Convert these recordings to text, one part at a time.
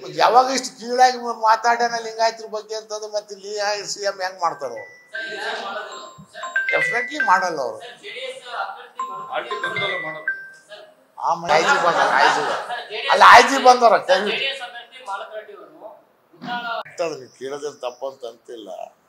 ಯಾವಾಗ ಇಷ್ಟು ಕೀಳಾಗಿ ಮಾತಾಡ್ಯಾನ ಲಿಂಗಾಯತರ ಬಗ್ಗೆ ಅಂತಂದು ಮತ್ತೆ ಇಲ್ಲಿ ಸಿ ಎಂ ಹೆಂಗ್ ಮಾಡ್ತಾರ ಅವ್ರು ಡೆಫಿನೆಟ್ಲಿ ಮಾಡಲ್ಲ ಅವರು ಆರ್ಟಿ ಬಂದಲ್ಲ ಮಾಡೋದು ಆಮೇಲೆ ಐಜಿ ಬಂದಾರ ಐಜಿ ಅಲ್ಲ ಐಜಿ ಬಂದಾರ ಕೈ ಜೆಡಿಎಸ್ ಅಭ್ಯರ್ಥಿ ಮಾಲಕರೆಡ್ಡಿ ಅವರು ಉದ್ದಾಳ ಆಗ್ತದೆ ನೀವು ಕೇಳೋದ್ರ ತಪ್ಪಂತ ಅಂತಿಲ್ಲ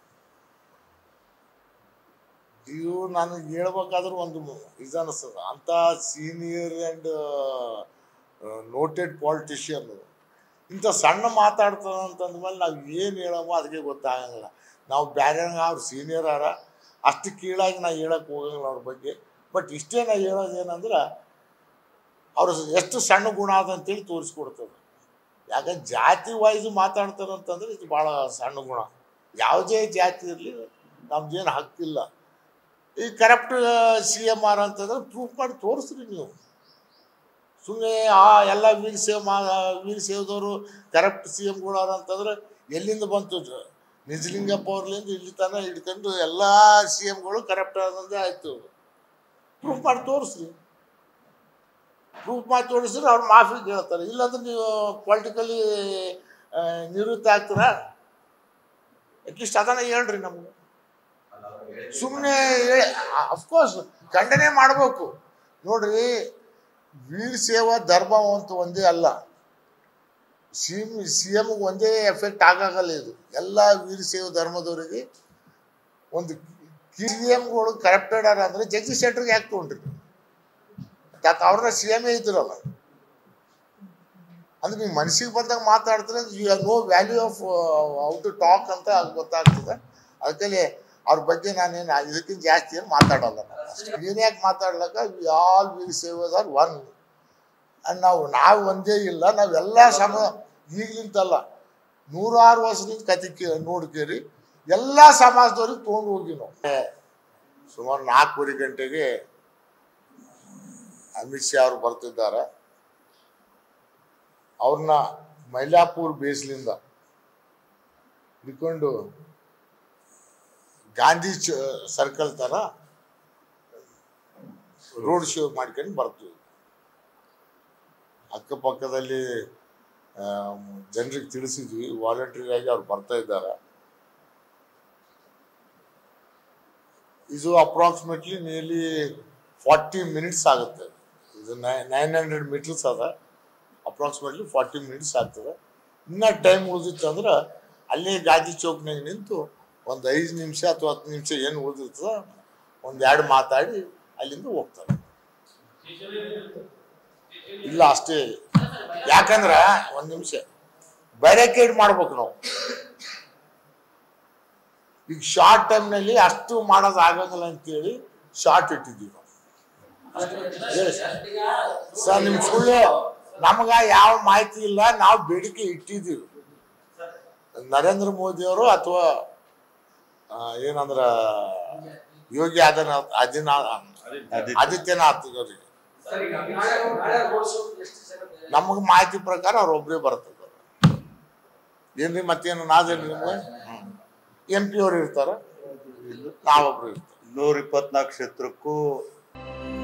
ಇದು ನಾನು ಹೇಳ್ಬೇಕಾದ್ರೂ ಒಂದು ಇದು ಅನಿಸ್ತದ ಅಂತ ಸೀನಿಯರ್ ಆ್ಯಂಡ್ ನೋಟೆಡ್ ಪಾಲಿಟಿಷಿಯನ್ ಇಂಥ ಸಣ್ಣ ಮಾತಾಡ್ತಾನ ಅಂತಂದ್ಮೇಲೆ ನಾವು ಏನು ಹೇಳೋಮೋ ಅದಕ್ಕೆ ಗೊತ್ತಾಗಂಗಿಲ್ಲ ನಾವು ಬೇರೆ ಅವ್ರು ಸೀನಿಯರ್ ಆರ ಅಷ್ಟು ಕೀಳಾಗಿ ನಾ ಹೇಳಕ್ಕೆ ಹೋಗಂಗಿಲ್ಲ ಅವ್ರ ಬಗ್ಗೆ ಬಟ್ ಇಷ್ಟೇ ನಾ ಹೇಳೋದೇನಂದ್ರೆ ಅವ್ರು ಎಷ್ಟು ಸಣ್ಣ ಗುಣ ಅದ ಅಂತೇಳಿ ತೋರಿಸ್ಕೊಡ್ತದೆ ಯಾಕಂದ್ರೆ ಜಾತಿ ವೈಸ್ ಮಾತಾಡ್ತಾರಂತಂದ್ರೆ ಇದು ಭಾಳ ಸಣ್ಣ ಗುಣ ಯಾವುದೇ ಜಾತಿ ಇರಲಿ ನಮ್ಗೇನು ಹಕ್ಕಿಲ್ಲ ಈ ಕರಪ್ಟ್ ಸಿ ಎಮ್ ಆರ್ ಅಂತಂದ್ರೆ ಪ್ರೂಫ್ ಮಾಡಿ ತೋರಿಸ್ರಿ ನೀವು ಸುಮ್ಮನೆ ಆ ಎಲ್ಲ ವೀರ್ ಸೇವ್ ಮಾ ವೀರ್ ಸೇವ್ದವರು ಕರಪ್ಟ್ ಸಿ ಎಮ್ಗಳಾರ ಅಂತಂದ್ರೆ ಎಲ್ಲಿಂದ ಬಂತು ಜ- ನಿಜಲಿಂಗಪ್ಪ ಅವ್ರಲಿಂದ ಇಲ್ಲಿ ತನಕ ಹಿಡ್ಕೊಂಡು ಎಲ್ಲ ಸಿ ಎಮ್ಗಳು ಕರಪ್ಟ್ ಆದಂದೇ ಆಯಿತು ಪ್ರೂಫ್ ಮಾಡಿ ತೋರಿಸ್ರಿ ಪ್ರೂಫ್ ಮಾಡಿ ತೋರಿಸಿದ್ರೆ ಅವ್ರು ಮಾಫಿ ಹೇಳ್ತಾರೆ ಇಲ್ಲಾಂದ್ರೆ ನೀವು ಪೊಲಿಟಿಕಲಿ ನಿವೃತ್ತಿ ಆಗ್ತೀರಾ ಅಟ್ಲೀಸ್ಟ್ ಅದನ್ನ ಹೇಳ್ರಿ ನಮ್ಗೆ ಸುಮ್ಮನೆ ಅಫ್ಕೋರ್ಸ್ ಖಂಡನೆ ಮಾಡಬೇಕು ನೋಡ್ರಿ ವೀರ್ ಸೇವಾ ಧರ್ಮ ಅಂತ ಒಂದೇ ಅಲ್ಲ ಸಿ ಎಮ್ ಸಿ ಎಮ್ಗೆ ಒಂದೇ ಎಫೆಕ್ಟ್ ಆಗಾಗಲ್ಲ ಇದು ಎಲ್ಲ ವೀರ್ ಸೇವಾ ಧರ್ಮದವರಿಗೆ ಒಂದು ಸಿ ಎಮ್ಗಳು ಕರಪ್ಟೆಡ್ ಅರ ಅಂದ್ರೆ ಜಗದೀಶ್ ಶೆಟ್ಟರ್ಗೆ ಯಾಕೆ ತೊಗೊಂಡ್ರಿ ಯಾಕೆ ಅವ್ರನ್ನ ಸಿ ಎಮ್ ಇದ್ರಲ್ಲ ಅಂದ್ರೆ ನೀವು ಮನಸ್ಸಿಗೆ ಬಂದಾಗ ಮಾತಾಡ್ತಾರೆ you have no value of how to talk ಅಂತ ಅದು ಗೊತ್ತಾಗ್ತದೆ ಅದಕ್ಕೆ ಅವ್ರ ಬಗ್ಗೆ ನಾನೇನು ಇದಕ್ಕಿಂತ ಜಾಸ್ತಿ ಏನು ಮಾತಾಡಲ್ಲ ನಾನು ಅಷ್ಟೇ ಏನ್ಯಾಕೆ ಮಾತಾಡ್ಲಕ್ಕ ವಿ ಆಲ್ ವಿಲ್ ಸೇವಸ್ ಆರ್ ಒನ್ ಅಂಡ್ ನಾವು ನಾವು ಒಂದೇ ಇಲ್ಲ ನಾವೆಲ್ಲ ಸಮ ಈಗ್ಲಿಂತಲ್ಲ ನೂರಾರು ವರ್ಷದಿಂದ ಕತೆ ಕೇ ನೋಡ್ಕೇರಿ ಎಲ್ಲ ಸಮಾಜದವ್ರಿಗೆ ತೊಗೊಂಡು ಹೋಗಿ ನಾವು ಸುಮಾರು ನಾಲ್ಕೂವರೆ ಗಂಟೆಗೆ ಅಮಿತ್ ಶಾ ಅವರು ಬರ್ತಿದ್ದಾರೆ ಅವ್ರನ್ನ ಮೈಲಾಪುರ್ ಬೇಸ್ಲಿಂದ ಹಿಡ್ಕೊಂಡು ಗಾಂಧಿ ಚ ಸರ್ಕಲ್ ತರ ರೋಡ್ ಶೋ ಮಾಡ್ಕೊಂಡು ಬರ್ತೀವಿ ಅಕ್ಕಪಕ್ಕದಲ್ಲಿ ಜನರಿಗೆ ತಿಳಿಸಿದ್ವಿ ವಾಲಂಟ್ರಿ ಆಗಿ ಅವ್ರು ಬರ್ತಾ ಇದ್ದಾರೆ ಇದು ಅಪ್ರಾಕ್ಸಿಮೇಟ್ಲಿ ನಿಯರ್ಲಿ ಫಾರ್ಟಿ ಮಿನಿಟ್ಸ್ ಆಗುತ್ತೆ ಇದು ನೈನ್ ಹಂಡ್ರೆಡ್ ಮೀಟರ್ಸ್ ಅದ ಅಪ್ರಾಕ್ಸಿಮೇಟ್ಲಿ ಫಾರ್ಟಿ ಮಿನಿಟ್ಸ್ ಆಗ್ತದೆ ಇನ್ನೂ ಟೈಮ್ ಉಳಿದಿತ್ತು ಅಂದ್ರೆ ಅಲ್ಲೇ ಗಾಂಧಿ ಚೌಕ್ನಾಗ ನಿಂತು ಒಂದು ಐದು ನಿಮಿಷ ಅಥವಾ ಹತ್ತು ನಿಮಿಷ ಏನು ಉಳಿದಿರ್ತದ ಒಂದು ಎರಡು ಮಾತಾಡಿ ಅಲ್ಲಿಂದ ಹೋಗ್ತಾರೆ ಇಲ್ಲ ಅಷ್ಟೇ ಯಾಕಂದ್ರೆ ಒಂದು ನಿಮಿಷ ಬ್ಯಾರಿಕೇಡ್ ಮಾಡ್ಬೇಕು ನಾವು ಈಗ ಶಾರ್ಟ್ ಟೈಮ್ನಲ್ಲಿ ಅಷ್ಟು ಮಾಡೋದು ಆಗಂಗಿಲ್ಲ ಅಂತೇಳಿ ಶಾರ್ಟ್ ಇಟ್ಟಿದ್ದೀವಿ ನಾವು ಹೇಳಿ ಸರ್. ಸರ್ ನಿಮ್ ಸುಳ್ಳು ನಮಗ ಯಾವ ಮಾಹಿತಿ ಇಲ್ಲ ನಾವು ಬೇಡಿಕೆ ಇಟ್ಟಿದ್ದೀವಿ ನರೇಂದ್ರ ಮೋದಿ ಅವರು ಅಥವಾ ಆ, ಏನಂದ್ರ ಯೋಗಿ ಆದಿನಾಥ್ ಆದಿನಾಥ್ ಆದಿತ್ಯನಾಥ್ ಅವರಿಗೆ ನಮಗೆ ಮಾಹಿತಿ ಪ್ರಕಾರ ಅವ್ರು ಒಬ್ಬರೇ ಬರ್ತಿದ್ದಾರೆ ಏನ್ರಿ ಮತ್ತೇನು ನಾದೇನ್ರಿ ನಿಮ್ಗೆ ಎಂ ಪಿ ಅವ್ರು ಇರ್ತಾರ ನಾವೊಬ್ರು ಇರ್ತಾರೆ ನೂರ ಇಪ್ಪತ್ನಾಲ್ಕು ಕ್ಷೇತ್ರಕ್ಕೂ